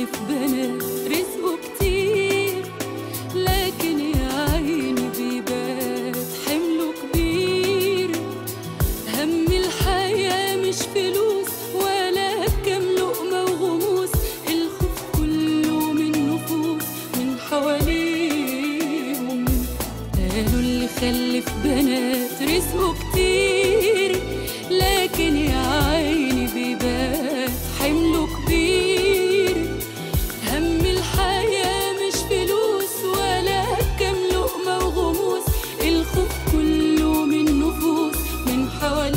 خلف بنات رزقه كتير لكن يا عيني بيبات حمله كبير هم الحياة مش فلوس ولا كام لقمة وغموس الخوف كله من نفوس من حواليهم قالوا اللي خلف بنات رزقه كتير لكن يا عيني بيبات حمله كبير هم الحياة مش فلوس ولا كام لقمة وغموس الخوف كله من نفوس من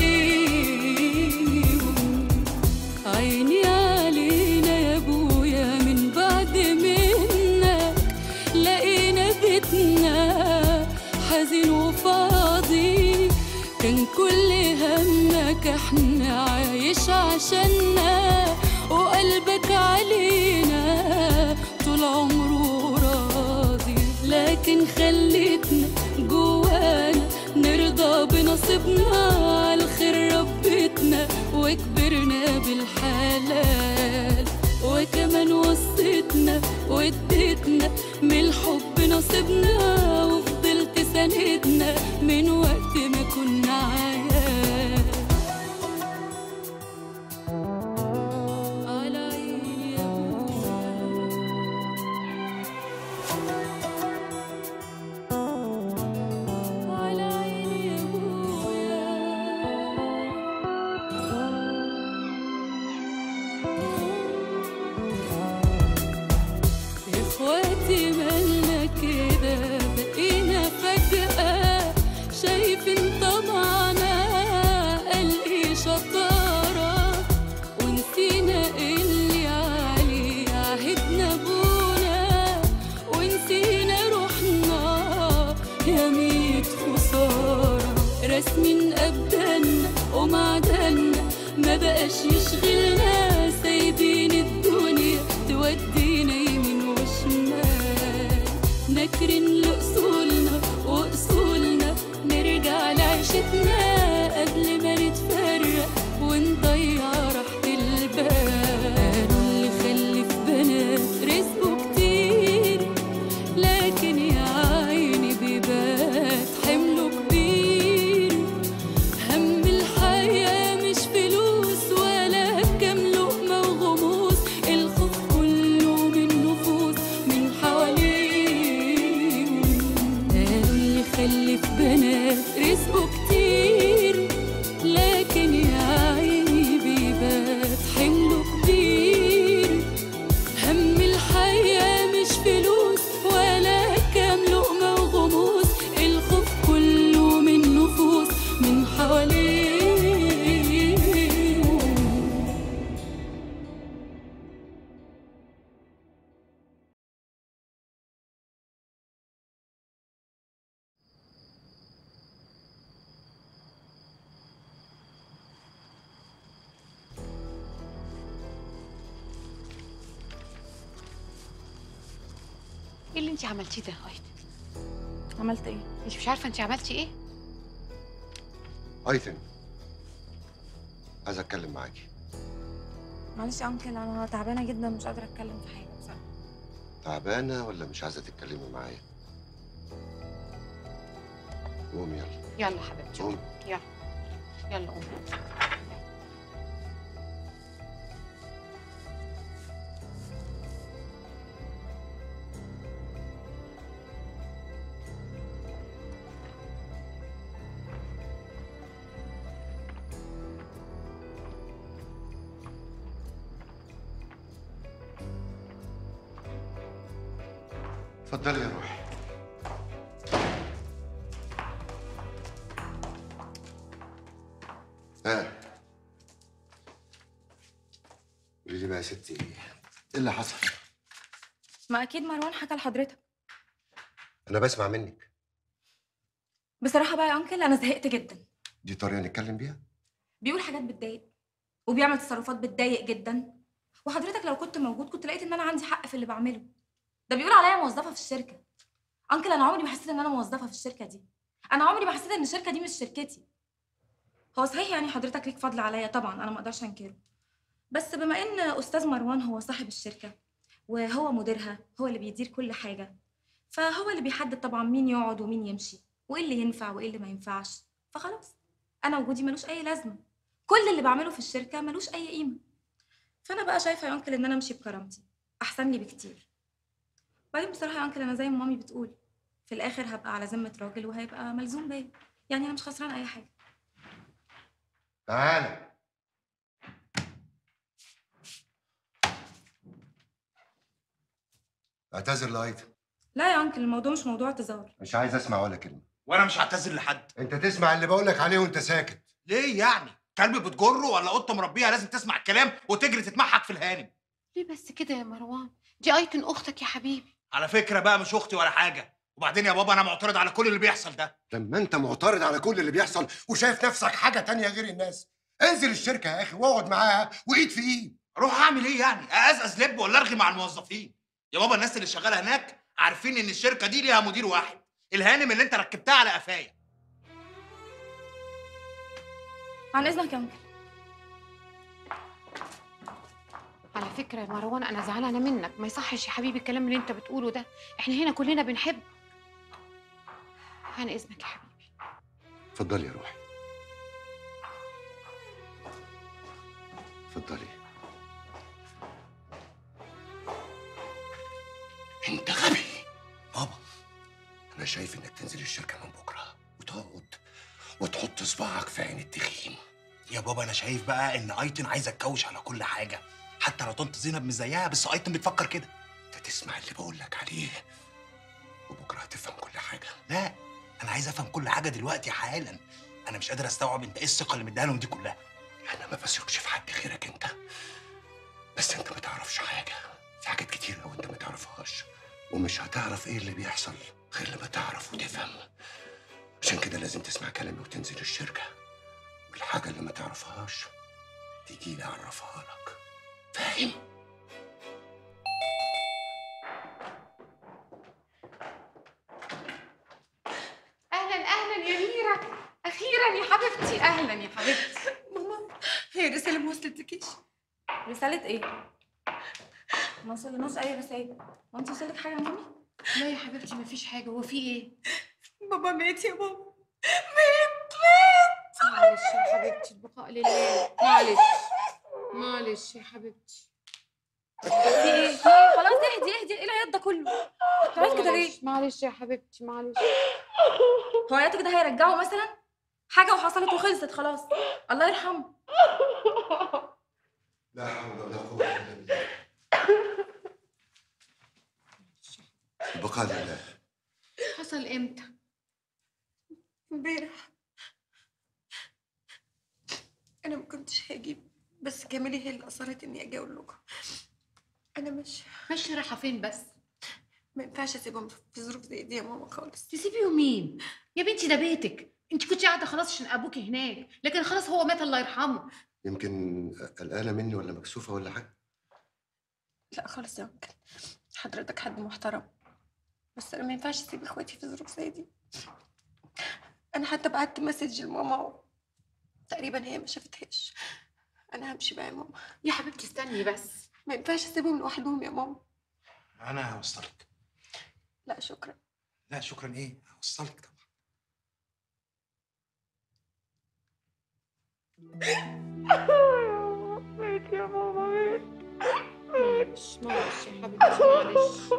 حواليهم عيني علينا يا ابويا من بعد منك لقينا بيتنا حزين وفاضي كان كل همك احنا عايش عشاننا وقلبك علينا طول عمره راضي لكن خلتنا جوانا نرضى بنصيبنا على الخير ربتنا وكبرنا بالحلال وكمان وصيتنا واديتنا من الحب نصيبنا وفضلت ساندنا من وقت ما كنا عيال على عيني يا أبويا على عيني يا أبويا اخواتي مالنا كده بقينا فجأة شايفين طمعنا قال ايه شطارة ونسينا اللي عليه عهدنا ابونا ونسينا روحنا يا ميت خسارة رسمين أبداننا ومعدننا ما بقاش يشغلنا سايبين الدنيا تودينا يمين وشمال نكرن لأصولنا وأصولنا نرجع لعيشتنا قبل ما نتفرق ونضيع راحة البال قالوا اللي خلف بنات رزقه كتير لكن يا عيني بيبات حمله كبير هم الحياة مش فلوس ولا كام لقمة وغموس الخوف كله من نفوس من حواليهم قالوا اللي خلف بنات رزقه كتير لكن يا عيني بيبات حمله كبير هم الحياة مش فلوس ولا كام لقمة وغموس الخوف كله من نفوس من حواليهم ايه اللي انت عملتيه ده ايتن عملت ايه؟ انت مش عارفه انت عملتي ايه ايتن عايز اتكلم معاكي معلش يا انكل انا تعبانه جدا مش قادره اتكلم في حاجه بصراحه تعبانه ولا مش عايزه تتكلمي معايا قوم يلا يلا حبيبتي قوم يلا يلا قومي اتفضلي يا روحي ها قولي لي بقى يا ستي ايه اللي حصل ما اكيد مروان حكى لحضرتك انا بسمع منك بصراحه بقى يا انكل انا زهقت جدا دي طريقه نتكلم بيها بيقول حاجات بتضايق وبيعمل تصرفات بتضايق جدا وحضرتك لو كنت موجود كنت لقيت ان انا عندي حق في اللي بعمله ده بيقول عليا موظفه في الشركه انكل انا عمري ما حسيت ان انا موظفه في الشركه دي انا عمري ما حسيت ان الشركه دي مش شركتي هو صحيح يعني حضرتك ليك فضل عليا طبعا انا ما اقدرش انكره بس بما ان استاذ مروان هو صاحب الشركه وهو مديرها هو اللي بيدير كل حاجة فهو اللي بيحدد طبعا مين يقعد ومين يمشي وايه اللي ينفع وايه اللي ما ينفعش فخلاص انا وجودي ملوش اي لازمة كل اللي بعمله في الشركة ملوش اي قيمة فانا بقى شايفة يا انكل ان انا امشي بكرامتي احسن لي بكتير بعدين بصراحة يا انكل انا زي ما مامي بتقول في الاخر هبقى على ذمة راجل وهيبقى ملزوم بيا يعني انا مش خسران اي حاجة تعالى اعتذر لايت لا يا انكل الموضوع مش موضوع اعتذار مش عايز اسمع ولا كلمه وانا مش هعتذر لحد انت تسمع اللي بقول لك عليه وانت ساكت ليه يعني كلب بتجره ولا قطه مربيها لازم تسمع الكلام وتجري تتمحك في الهانم ليه بس كده يا مروان دي ايتن اختك يا حبيبي على فكره بقى مش اختي ولا حاجه وبعدين يا بابا انا معترض على كل اللي بيحصل ده لما انت معترض على كل اللي بيحصل وشايف نفسك حاجه تانية غير الناس انزل الشركه يا اخي واقعد معاها وايد في ايد اروح اعمل ايه يعني اقزقز لب ولا ارغي مع الموظفين يا بابا الناس اللي شغاله هناك عارفين ان الشركه دي ليها مدير واحد الهانم اللي انت ركبتها على قفايا عن اذنك يا انكل على فكره يا مروان انا زعلانه منك ما يصحش يا حبيبي الكلام اللي انت بتقوله ده احنا هنا كلنا بنحب عن اذنك يا حبيبي اتفضلي يا روحي اتفضلي انت غبي بابا انا شايف انك تنزل الشركه من بكره وتقعد وتحط صباعك في عين التخين يا بابا انا شايف بقى ان ايتن عايزه تكوش على كل حاجه حتى لو طنط زينب مش زيها بس ايتن بتفكر كده انت تسمع اللي بقول لك عليه وبكره هتفهم كل حاجه لا انا عايز افهم كل حاجه دلوقتي حالا انا مش قادر استوعب انت ايه الثقه اللي مديها لهم دي كلها انا ما بثقش في حد غيرك انت بس انت ما تعرفش حاجه في حاجات كتير قوي انت ما تعرفهاش ومش هتعرف ايه اللي بيحصل غير لما تعرف وتفهم عشان كده لازم تسمع كلامي وتنزل الشركه والحاجه اللي ما تعرفهاش تيجي لي اعرفها لك فاهم اهلا اهلا يا ميرا اخيرا يا حبيبتي اهلا يا حبيبتي ماما هي الرسالة ما وصلتلكيش رسالة ايه؟ ما وصلناش اي رسائل ما انت وصلك حاجة يا مامي؟ لا يا حبيبتي مفيش حاجه هو في ايه بابا مات يا بابا معلش يا حبيبتي البقاء لله معلش معلش يا حبيبتي في ايه؟ في ايه؟ خلاص اهدي اهدي ايه العياط ده كله؟ عملت كده ليه؟ معلش معلش يا حبيبتي معلش هو عياطك ده هيرجعه مثلا؟ حاجة وحصلت وخلصت خلاص الله يرحمه لا حول ولا قوه الا بالله البقاء لله حصل امتى امبارح انا ما كنتش هاجي بس كاميلي هي اللي اصرت اني اجي اقول لكم انا مش ماشي رايحه فين بس ما ينفعش اسيبهم في ظروف زي دي يا ماما خالص تسيبيهم مين يا بنتي ده بيتك انت كنت قاعده خلاص عشان ابوكي هناك لكن خلاص هو مات الله يرحمه يمكن قلقانه مني ولا مكسوفه ولا حاجه لا خالص يا انكل حضرتك حد محترم بس انا ما ينفعش اسيب اخواتي في ظروف زي دي انا حتى بعت مسج لماما و... تقريبا هي ما شافتهاش انا همشي بقى يا ماما يا حبيبتي استني بس ما ينفعش اسيبهم لوحدهم يا ماما انا هوصلك لا شكرا لا شكرا ايه هوصلك طبعا معلش معلش يا حبيبتي معلش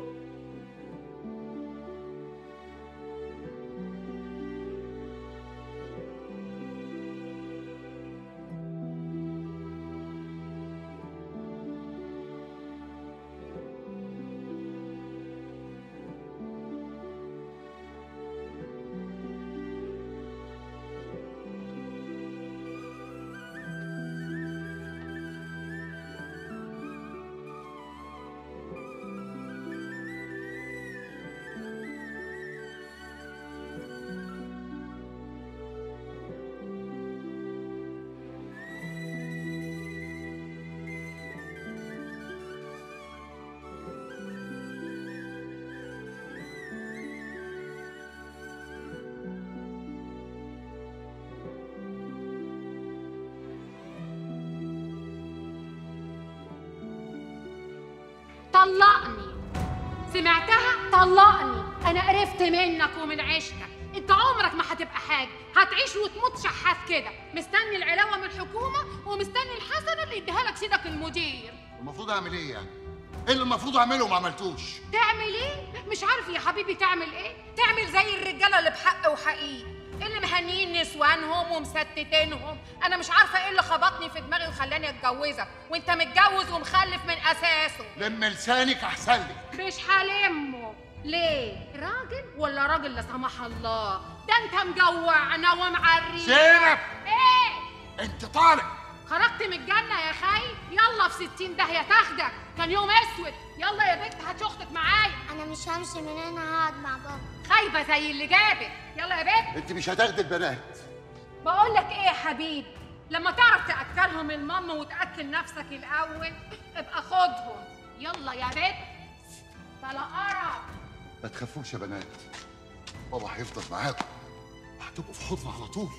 طلقني سمعتها طلقني انا قرفت منك ومن عيشتك انت عمرك ما هتبقى حاجه هتعيش وتموت شحات كده مستني العلاوه من الحكومه ومستني الحسنه اللي يديها لك سيدك المدير المفروض اعمل ايه يعني؟ ايه اللي المفروض اعمله وما عملتوش؟ تعمل ايه مش عارف يا حبيبي تعمل ايه تعمل زي الرجاله اللي بحق وحقيقي اللي مهنيين نسوانهم ومستتينهم انا مش عارفه ايه اللي خبطني في دماغي وخلاني اتجوزك وانت متجوز ومخلف من اساسه لم لسانك احسن لك مش هلمه ليه راجل ولا راجل لا سمح الله ده انت مجوعنا ومعرينا زينب ايه انت طالق خرجت من الجنه يا خي يلا في ستين داهيه تاخدك كان يوم اسود يلا يا بنت هات اختك معايا انا مش همشي من هنا هقعد مع بابا خايبه زي اللي جابك يلا يا بنت انت مش هتاخدي البنات بقول لك ايه يا حبيبي لما تعرف تاكلهم المام وتاكل نفسك الاول ابقى خدهم يلا يا بنت بلا قرف ما تخافوش يا بنات بابا هيفضل معاكم وهتبقوا في حضنه على طول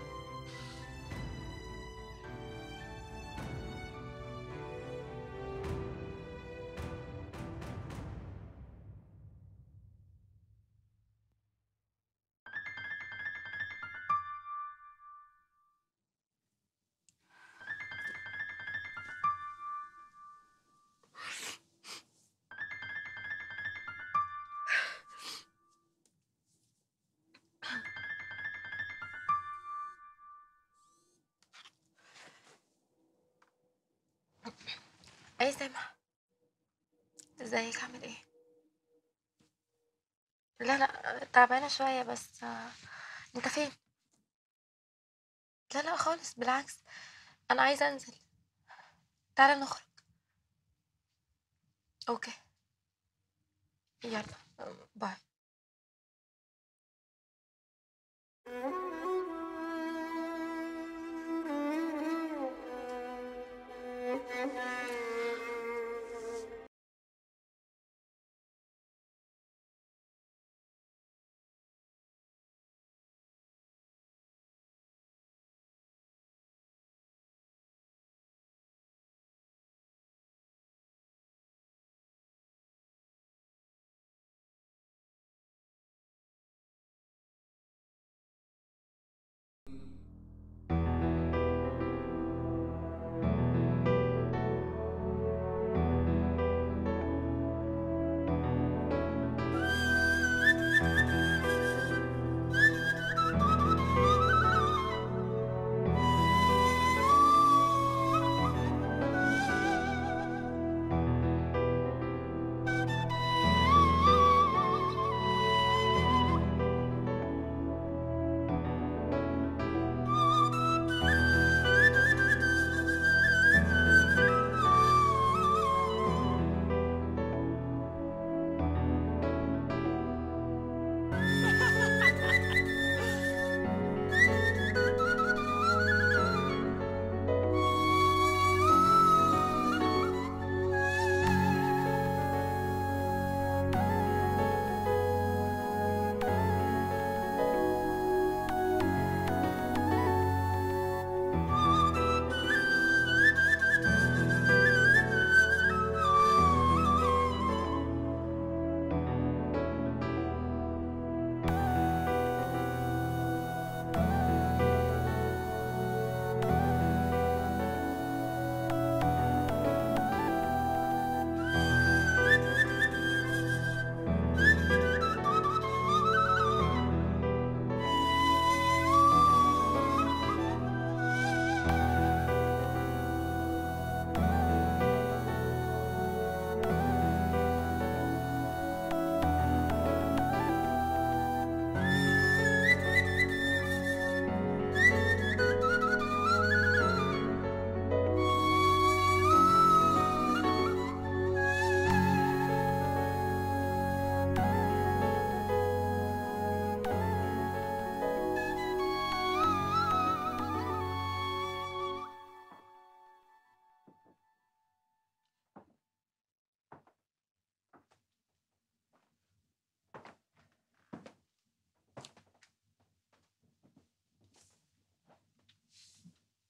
ايه سامح ازيك عامل ايه لا لا تعبانه شويه بس آه، انت فين لا لا خالص بالعكس انا عايزه انزل تعالى نخرج اوكي يلا باي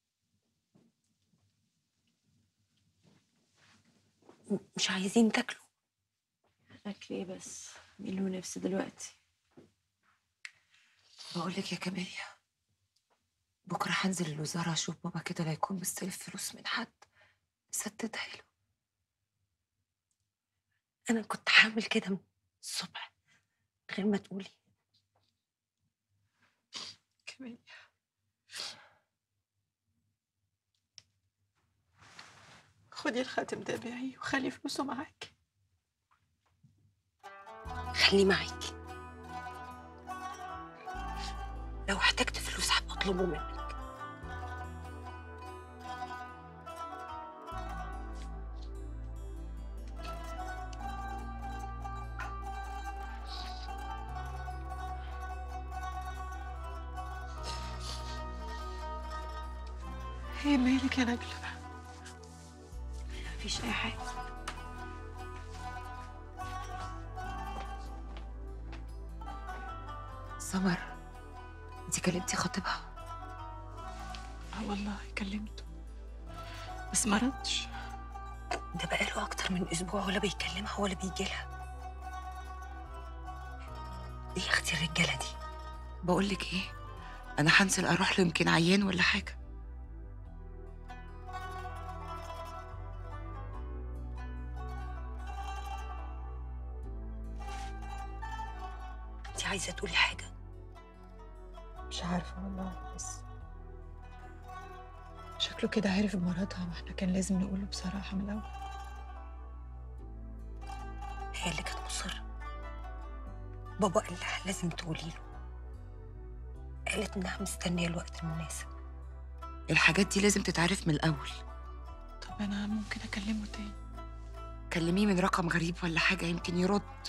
مش عايزين تاكلوا اكل ايه بس مين له نفس دلوقتي بقول لك يا كاميليا بكره هنزل الوزاره اشوف بابا كده لا يكون مستلف فلوس من حد سددها له انا كنت هعمل كده من الصبح من غير ما تقولي كاميليا خدي الخاتم ده بيعي وخلي فلوسه معاك خليه معاكي لو احتجت فلوس هبقى اطلبه منك ايه مالك يا نجلة مفيش اي حاجه سمر انت كلمتي خطيبها اه والله كلمته بس ما ردش ده بقاله اكتر من اسبوع ولا بيكلمها ولا بيجي لها ايه يا اختي الرجاله دي بقول لك ايه انا هنزل اروح له يمكن عيان ولا حاجه انت عايزه تقولي حاجه مش عارفة والله بس شكله كده عارف بمرضها واحنا كان لازم نقوله بصراحة من الأول هي اللي كانت مصره بابا قال لها لازم تقولي له قالت انها مستنيه الوقت المناسب الحاجات دي لازم تتعرف من الاول طب أنا ممكن أكلمه تاني كلميه من رقم غريب ولا حاجه يمكن يرد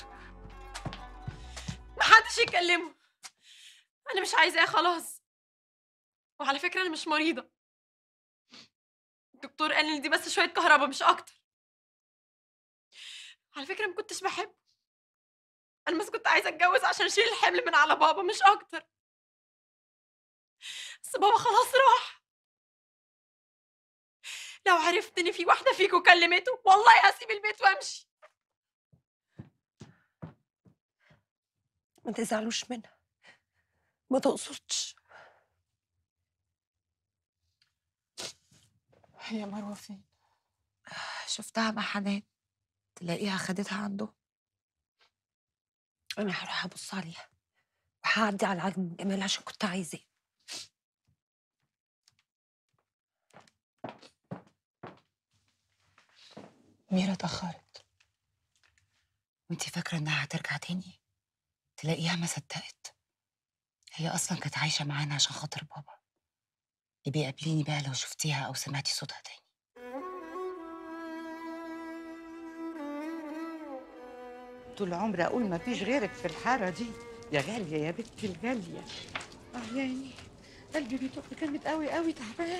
محدش يكلمه أنا مش عايزاه خلاص وعلى فكرة أنا مش مريضة الدكتور قال إن دي بس شوية كهرباء مش أكتر على فكرة ما كنتش بحبه أنا بس كنت عايزة أتجوز عشان أشيل الحمل من على بابا مش أكتر بس بابا خلاص راح لو عرفت إن في واحدة فيكم كلمته والله هسيب البيت وأمشي ما تزعلوش منها ما تقصدش هي مروة فين؟ شفتها مع حنان تلاقيها خدتها عنده انا هروح ابص عليها وهعدي على عجم جمال عشان كنت عايزاه ميرا اتأخرت وانتي فاكره انها هترجع تاني تلاقيها ما صدقت هي اصلا كانت عايشه معانا عشان خاطر بابا يبقى قابليني بقى لو شفتيها او سمعتي صوتها تاني طول عمري اقول ما فيش غيرك في الحاره دي يا غاليه يا بنتي الغاليه اه يعني قلبي بيدق جامد قوي قوي تعبان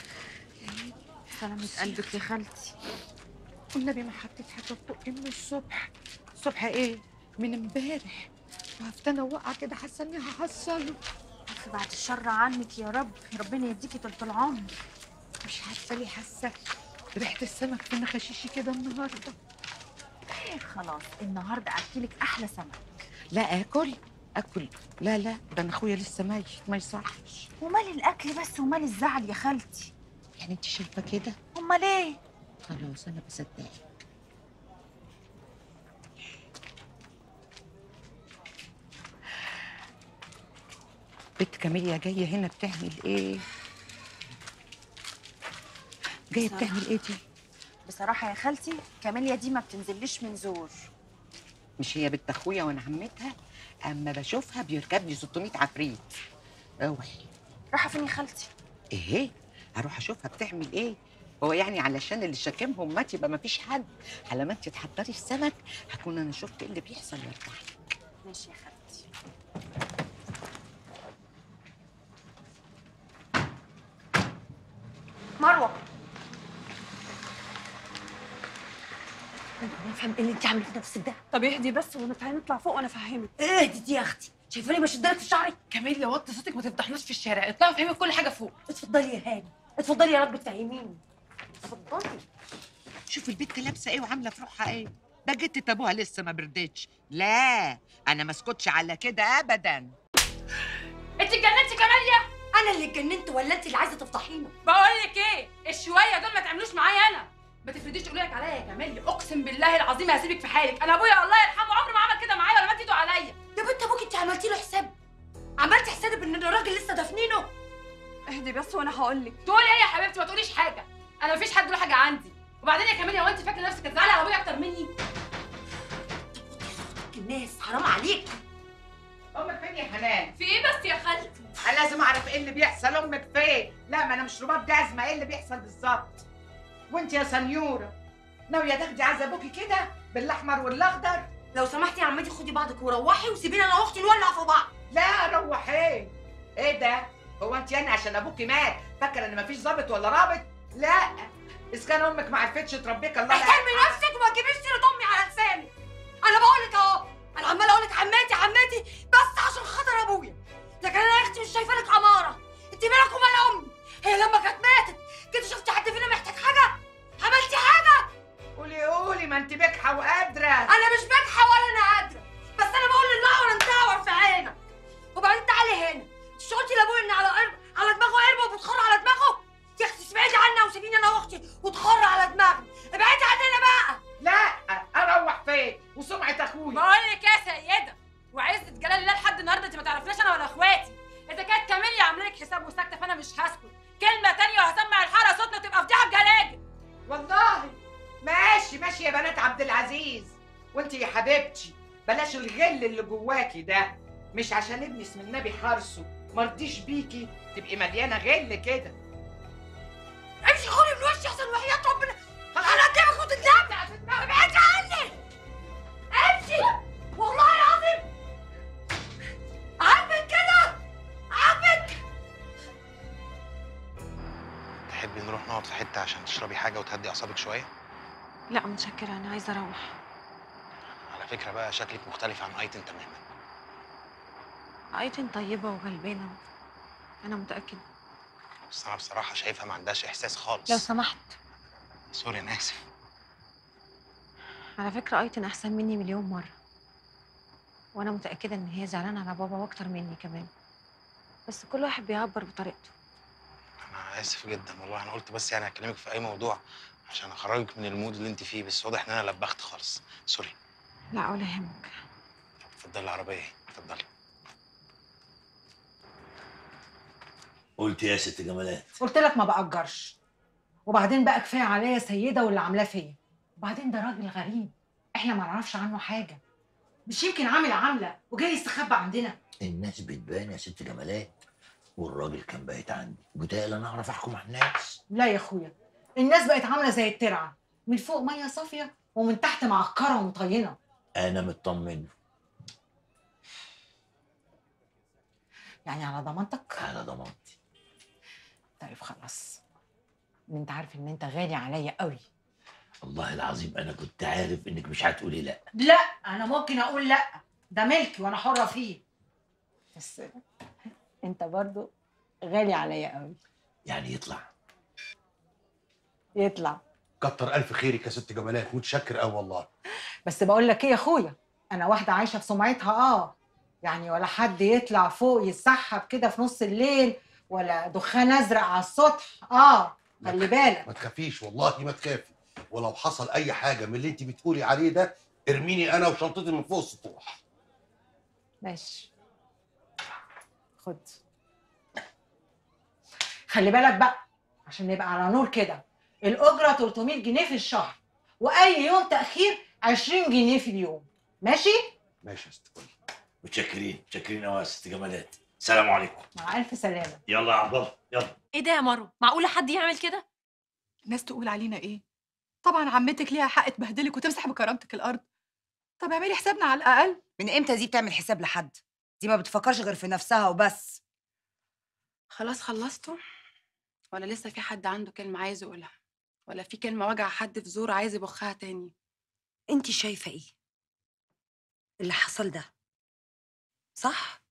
سلامة قلبك يا خالتي والنبي ما حطيت حاجه في بقي من الصبح الصبح ايه من امبارح وقفت انا واقعه كده حاسه اني هحصله أخي بعد الشر عنك يا رب ربنا يديكي طول العمر مش عارفه ليه حاسه ريحه السمك في نخاشيشي كده النهارده خلاص النهارده اكلك احلى سمك لا اكل اكل لا لا ده انا اخويا لسه ميت ما يصحش ومال الاكل بس ومال الزعل يا خالتي يعني انت شايفه كده امال ايه خلاص انا بصدقك بنت كاميليا جايه هنا بتعمل ايه جايه بتعمل ايه دي بصراحه يا خالتي كاميليا دي ما بتنزليش من زور مش هي بنت اخويا وانا عمتها اما بشوفها بيركب لي 600 عفريت اوعي رايحه فين يا خالتي ايه هروح اشوفها بتعمل ايه هو يعني علشان اللي شاكمهم مات يبقى مفيش حد على ما انت تحضري السمك هكون انا شفت ايه اللي بيحصل وارجع لك ماشي يا خالتي مروه انا افهم ايه اللي انت عامله في نفسك ده طب اهدي بس ونتعالى نطلع فوق وأنا أفهمك اهدي دي يا اختي شايفاني بشدلك في شعرك كاميليا وطي صوتك ما تفضحناش في الشارع اطلعي فهمي كل حاجه فوق اتفضلي يا هاني اتفضلي يا رب تفهميني اتفضلي شوفي البنت لابسه ايه وعامله في روحها ايه ده جت ابوها لسه ما بردتش لا انا ما اسكتش على كده ابدا انت اتجننتي كمان يا انا اللي اتجننت ولا انت اللي عايزه تفضحينا بقول لك ايه الشويه دول ما تعملوش معايا انا ما تفرديش تقولي لك عليا يا كمالي اقسم بالله العظيم هسيبك في حالك انا ابويا الله يرحمه عمره ما عمل كده معايا ولا مد ايده عليا يا بنت ابوك انت عملتي له حساب عملتي حساب ان الراجل لسه دافنينه اهدي بس وانا هقول لك تقولي ايه يا حبيبتي ما تقوليش حاجه انا مفيش حد له حاجه عندي وبعدين يا كمالي هو انت فاكره نفسك هتزعلي على ابويا اكتر مني الناس حرام عليك امك فين يا حنان في ايه بس يا خالتي انا لازم اعرف ايه اللي بيحصل امك فين لا ما انا مش رباط جزمه ايه اللي بيحصل بالظبط وانت يا سنيوره ناويه تاخدي عز ابوكي كده بالاحمر والاخضر لو سمحتي يا عمتي خدي بعضك وروحي وسيبيني انا واختي نولع في بعض لا روح ايه ايه ده هو انت يعني عشان ابوكي مات فاكره ان مفيش ظابط ولا رابط لا اذا كان امك ما عرفتش تربيك الله احترمي نفسك وما تجيبيش سيره امي على لساني انا بقول لك اهو انا عماله اقول لك عماتي عماتي بس عشان خاطر ابويا لكن انا يا اختي مش شايفه لك اماره انت مالك ومال امي هي لما كانت ماتت كده شفتي حد فينا محتاج حاجه عملتي حاجه قولي قولي ما انت بجحه وقادره انا مش بجحة ولا انا قادره بس انا بقول لله انت انتعور في عينك وبعدين تعالي هنا مش قلتي لابويا ان على قرب على دماغه قربه وبتخر على دماغه يا اختي اسمعي عنا وسيبيني انا واختي وتخر على دماغي ابعدي عننا بقى لا اروح فين وسمعه اخويا بقول لك يا سيده وعزه جلال الله لحد النهارده انت ما تعرفناش انا ولا اخواتي اذا كانت كاميليا عامله لك حساب وساكته فانا مش هسكت كلمه تانية وهسمع الحاره صوتنا تبقى فضيحه بجلاجل والله ماشي ماشي يا بنات عبد العزيز وانت يا حبيبتي بلاش الغل اللي جواكي ده مش عشان ابني اسم النبي حارسه مرضيش بيكي تبقي مليانه غل كده امشي خدي من وشي احسن وحياة ربنا انا قدامك وتتلمع ابعدي عني امشي والله العظيم عاجبك كده عاجبك تحبي نروح نقعد في حته عشان تشربي حاجه وتهدي اعصابك شويه لا متشكرة انا عايزة اروح على فكره بقى شكلك مختلف عن ايتن تماما ايتن طيبة وغلبانة انا متأكدة بس انا بصراحه شايفها ما عندهاش احساس خالص لو سمحت سوري انا اسف على فكرة ايتن احسن مني مليون مرة وانا متأكدة ان هي زعلانة على بابا واكتر مني كمان بس كل واحد بيعبر بطريقته انا اسف جدا والله انا قلت بس يعني اكلمك في اي موضوع عشان اخرجك من المود اللي انت فيه بس واضح ان انا لبخت خالص سوري لا ولا يهمك اتفضلي العربيه اتفضلي قلت يا ست جمالات قلت لك ما بأجرش وبعدين بقى كفايه عليا سيده واللي عاملاه فيا وبعدين ده راجل غريب احنا ما نعرفش عنه حاجه مش يمكن عامل عامله وجاي يستخبى عندنا الناس بتبان يا ست جمالات والراجل كان بايت عندي وتقال انا اعرف احكم على الناس لا يا اخويا الناس بقت عامله زي الترعه من فوق ميه صافيه ومن تحت معكره ومطينه انا مطمن يعني على ضمانتك على ضمانتي طيب خلاص انت عارف ان انت غالي عليا قوي والله العظيم انا كنت عارف انك مش هتقولي لا لا انا ممكن اقول لا ده ملكي وانا حره فيه بس انت برضو غالي عليا قوي يعني يطلع يطلع كتر الف خيرك يا ست جمالات متشكر قوي والله بس بقول لك ايه يا اخويا انا واحده عايشه في سمعتها اه يعني ولا حد يطلع فوق يتسحب كده في نص الليل ولا دخان ازرق على السطح اه خلي بالك ما تخافيش والله ما تخافي ولو حصل اي حاجه من اللي انت بتقولي عليه ده ارميني انا وشنطتي من فوق السطوح ماشي خد خلي بالك بقى عشان نبقى على نور كده الاجره 300 جنيه في الشهر واي يوم تاخير 20 جنيه في اليوم ماشي ماشي يا ست الكل. متشكرين متشكرين قوي يا ست جمالات سلام عليكم مع الف سلامه يلا يا عبد الله يلا ايه ده يا مرو معقوله حد يعمل كده الناس تقول علينا ايه طبعا عمتك ليها حق تبهدلك وتمسح بكرامتك الارض طب اعملي حسابنا على الاقل من امتى دي بتعمل حساب لحد دي ما بتفكرش غير في نفسها وبس خلاص خلصتوا ولا لسه في حد عنده كلمه عايز يقولها ولا في كلمه وجع حد في زور عايز يبخها تاني انت شايفه ايه اللي حصل ده صح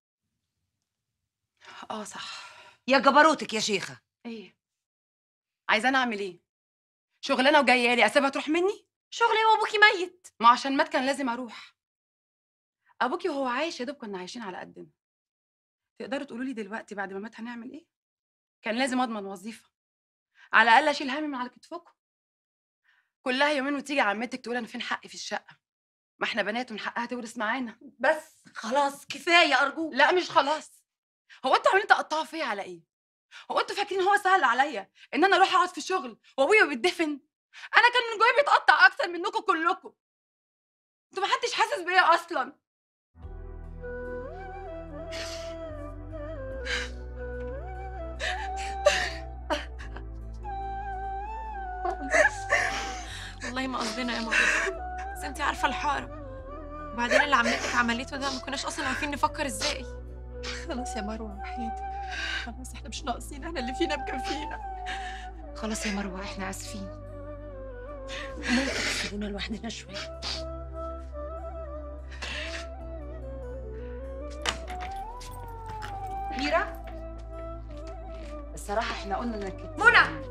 اه صح يا جبروتك يا شيخه ايه عايزاني اعمل ايه شغلانه وجايه لي اسيبها تروح مني شغلي وابوكي ميت ما عشان مات كان لازم اروح ابوكي وهو عايش يا دوب كنا عايشين على قدنا تقدروا تقولوا لي دلوقتي بعد ما مات هنعمل ايه كان لازم اضمن وظيفه على الاقل اشيل همي من على كتفكم كلها يومين وتيجي عمتك تقول انا فين حقي في الشقه ما احنا بنات ومن حقها تورث معانا بس خلاص كفايه ارجوك لا مش خلاص هو انتوا عاملين تقطعوا فيا على ايه هو انتوا فاكرين هو سهل عليا ان انا اروح اقعد في شغل وابويا بيتدفن انا كان من جوايا بيتقطع اكتر منكم كلكم انتوا محدش حاسس بيا اصلا والله ما قصدنا يا ماما بس انت عارفه الحاره وبعدين اللي عمتك عملته ده ما كناش اصلا عارفين نفكر ازاي خلاص يا مروه وحياتي خلاص احنا مش ناقصين احنا اللي فينا مكفينا خلاص يا مروه احنا اسفين ممكن تسيبونا لوحدنا شويه ميرا الصراحه احنا قلنا انك منى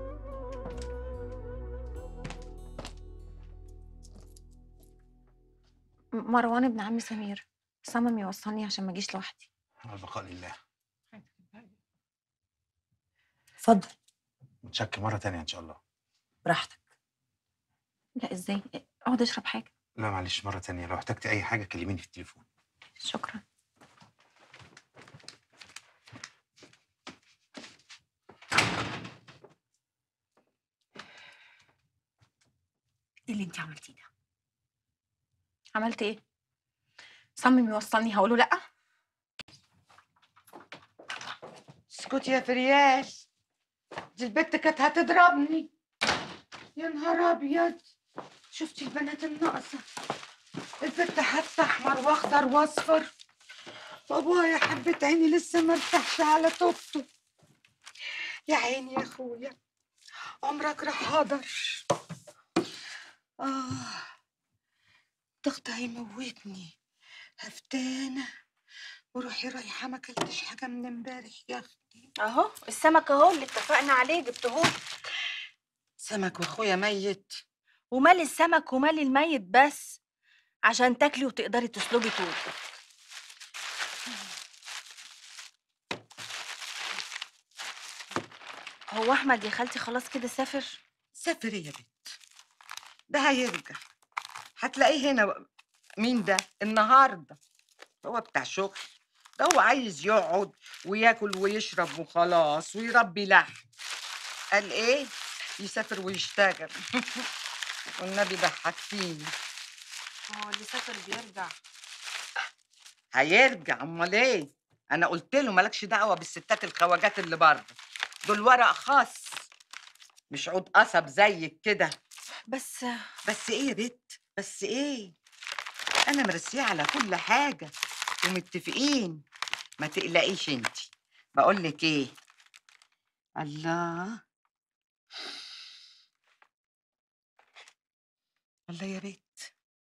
مروان ابن عمي سمير صمم يوصلني عشان ما اجيش لوحدي البقاء لله اتفضل متشكر مرة تانية إن شاء الله براحتك لا ازاي اقعد اشرب حاجه لا معلش مرة تانية لو احتجت أي حاجة كلميني في التليفون شكرا ايه اللي انت عملتيه ده عملت ايه صمم يوصلني هقوله لا اسكتي يا فريال دي البت كانت هتضربني يا نهار ابيض شفتي البنات الناقصه البت حتى احمر واخضر واصفر بابا يا حبة عيني لسه ما ارتاحش على توبته يا عيني يا اخويا عمرك راح هدر اه ضغط هيموتني هفتانة وروحي رايحة ما اكلتش حاجة من امبارح يا اختي اهو السمك اهو اللي اتفقنا عليه جبتهولي سمك واخويا ميت ومال السمك ومال الميت بس عشان تاكلي وتقدري تسلقي طول هو احمد يا خالتي خلاص كده سافر سافر يا بنت ده هيرجع هتلاقيه هنا مين ده النهارده هو بتاع شغل ده هو عايز يقعد وياكل ويشرب وخلاص ويربي لحم قال ايه يسافر ويشتغل والنبي ضحكتيني هو اللي سافر بيرجع هيرجع امال ايه انا قلت له مالكش دعوه بالستات الخواجات اللي بره دول ورق خاص مش عود قصب زيك كده بس بس ايه يا بت بس ايه انا مرسيه على كل حاجه ومتفقين ما تقلقيش انت بقول لك ايه الله الله يا بت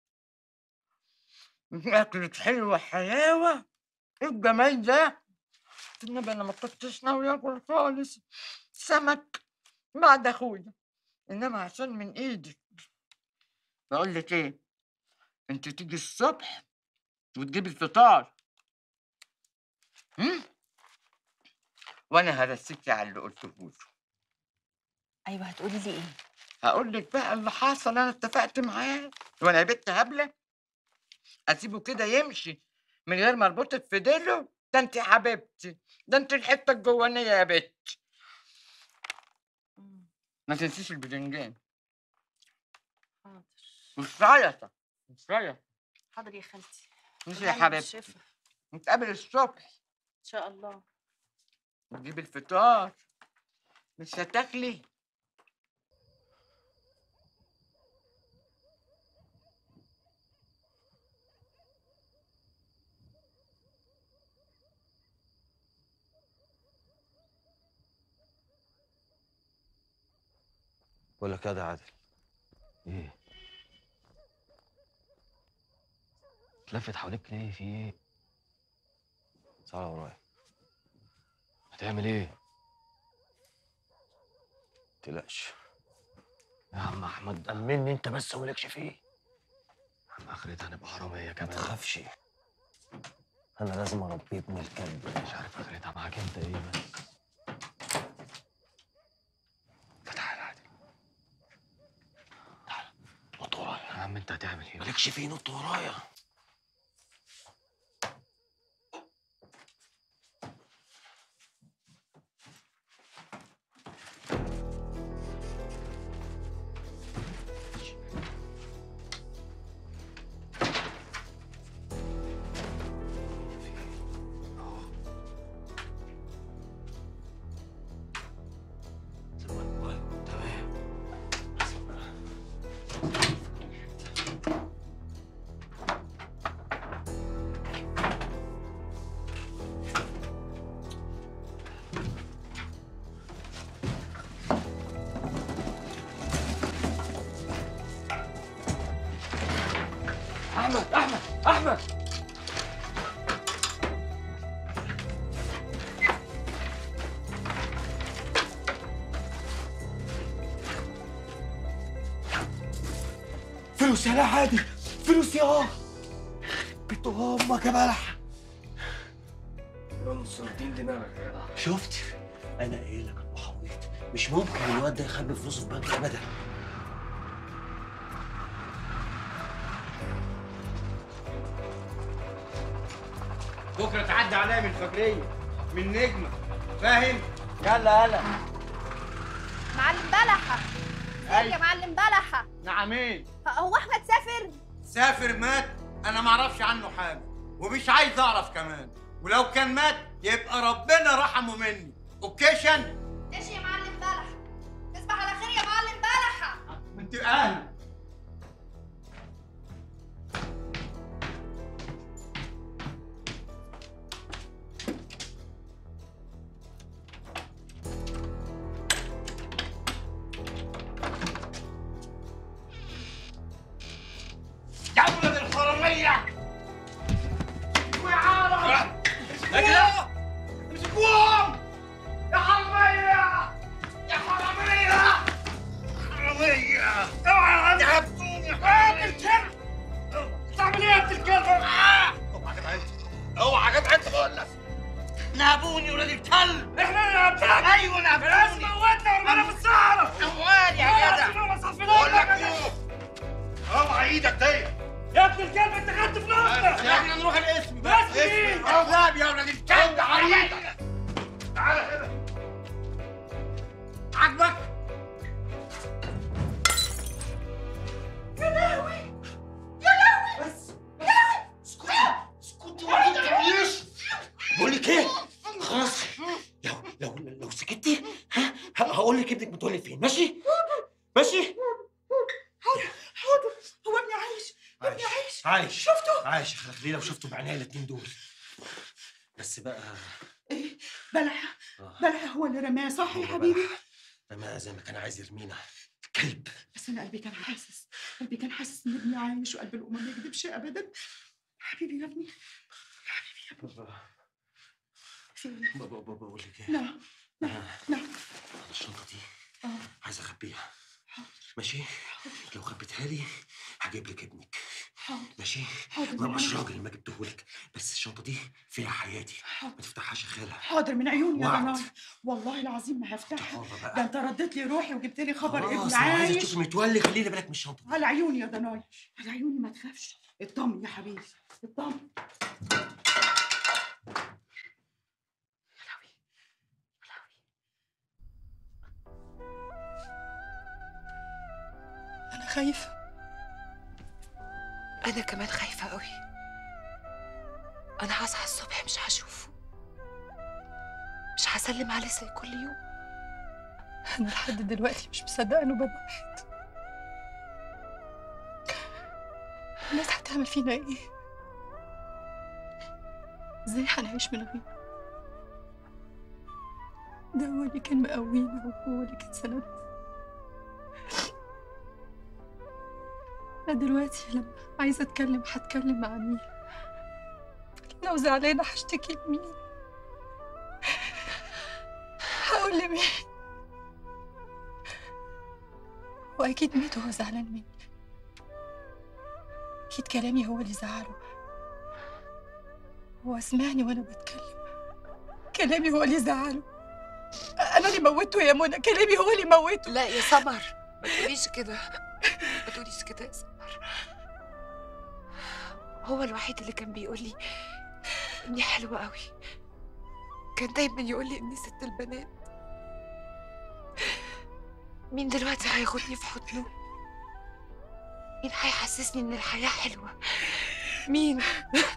أكلة حلوة حلاوة إيه الجمال ده؟ النبي أنا ما كنتش ناوي آكل خالص سمك بعد أخويا إنما عشان من إيدك بقول لك إيه؟ أنت تيجي الصبح وتجيبي الفطار هم؟ وأنا هرسيكي على اللي قلته له ايوه هتقولي لي ايه هقول لك بقى اللي حصل انا اتفقت معاه وانا يا بنت هبله اسيبه كده يمشي من غير ما اربطك في ديله ده انت حبيبتي ده انت الحته الجوانيه يا بنت ما تنسيش البدنجان حاضر والسلطه السلطه حاضر يا خالتي ماشي يا بالهنا حبيبتي والشفا. نتقابل الصبح ان شاء الله وتجيبي الفطار مش هتاكلي بقول لك يا ده عادل ايه تلفت حواليك ليه في ايه تعالى ورايا هتعمل ايه متقلقش يا عم احمد امني انت بس ومالكش فيه يا عم اخرتها هنبقى حراميه كمان ما تخافش انا لازم اربي ابن الكلب مش عارف اخرتها معاك انت ايه بس فتح عادي تعالى نط ورايا يا عم انت هتعمل ايه مالكش فيه نط ورايا احمد احمد احمد فلوس يا لا عادي فلوس يا بنت امك يا بلح انصر دين دماغك يا جدع شفت انا قايل لك المحاويط مش ممكن الواد ده يخبي فلوسه في بنك ابدا بكره تعدي عليا من الفجريه من نجمه فاهم يلا يلا معلم بلحة ازيك يا معلم بلحة نعمين هو احمد سافر سافر مات انا ما اعرفش عنه حاجه ومش عايز اعرف كمان ولو كان مات يبقى ربنا رحمه مني اوكيشن ايش يا معلم بلحة تصبح على خير يا معلم بلحة انت اهل يا ولد الحراميه وعارف امسكوهم امسكوهم يا حراميه يا حراميه حراميه اوعى تهبطوني يا الكلب تعمل ايه يا ابن الكلب اوعى جدع انت اوعى جدع انت بقول لك نهبوني ولاد الكلب احنا اللي نهبتك ايوه نهبتوني لازم موتنا ورمانا في الصحراء اموال يا جدع بقول لك ايه اوعى ايدك دي يا ابن الكلب انت خدت فلوسنا احنا نروح الاسم بس اسم كذاب يا ولاد الكلب على ايدك تعالى هنا عاجبك يا لهوي يا لهوي بس يا لهوي اسكتي اسكتي وما تتكلميش بقول لك ايه خلاص لو لو لو سكتي ها هقول لك ابنك متولد فين ماشي ماشي حاضر حاضر هو ابني عايش ابني عايش عايش شفته عايش خلي لو شفته بعينيا الاتنين دول بس بقى ايه بلح آه. بلح هو اللي رماه صح يا حبيبي ما زي ما كان عايز يرمينا كلب بس انا قلبي كان حاسس قلبي كان حاسس ان ابني عايش وقلب الام ما يكذبش ابدا حبيبي يا ابني في ايه بابا بابا بقول لك ايه نعم نعم نعم الشنطه دي اه عايز اخبيها ماشي لو خبيتها لي هجيب لك ابنك حاضر ماشي حاضر ما من مش عيوني. راجل ما جبتهولك بس الشنطه دي فيها حياتي ما تفتحهاش يا خاله حاضر من عيوني يا وعد. ضناي والله العظيم ما هفتحها والله بقى. ده انت رديت لي روحي وجبت لي خبر خلاص ابني لو عايزه عايش تشوفي متولي خلينا بالك من الشنطه على عيوني يا ضناي على عيوني ما تخافش اطمن يا حبيبي اطمن أنا خايفة أنا كمان خايفة قوي أنا هصحى الصبح مش هشوفه مش هسلم عليه زي كل يوم أنا لحد دلوقتي مش مصدقة إنه بابا واحد الناس هتعمل فينا إيه؟ إزاي هنعيش من غيره؟ ده هو اللي كان مقوينا وهو اللي كان سندنا أنا دلوقتي لما عايزة أتكلم هتكلم مع مين؟ لو زعلانة هشتكي لمين؟ هقول لمين؟ واكيد ميت وهو زعلان مني اكيد كلامي هو اللي زعله هو سمعني وانا بتكلم كلامي هو اللي زعله انا اللي موته يا منى كلامي هو اللي موته لا يا سمر ما تقوليش كده ما تقوليش كده يا سمر هو الوحيد اللي كان بيقول لي اني حلوه قوي كان دايما يقول لي اني ست البنات مين دلوقتي هياخدني في حضنه مين هيحسسني ان الحياه حلوه مين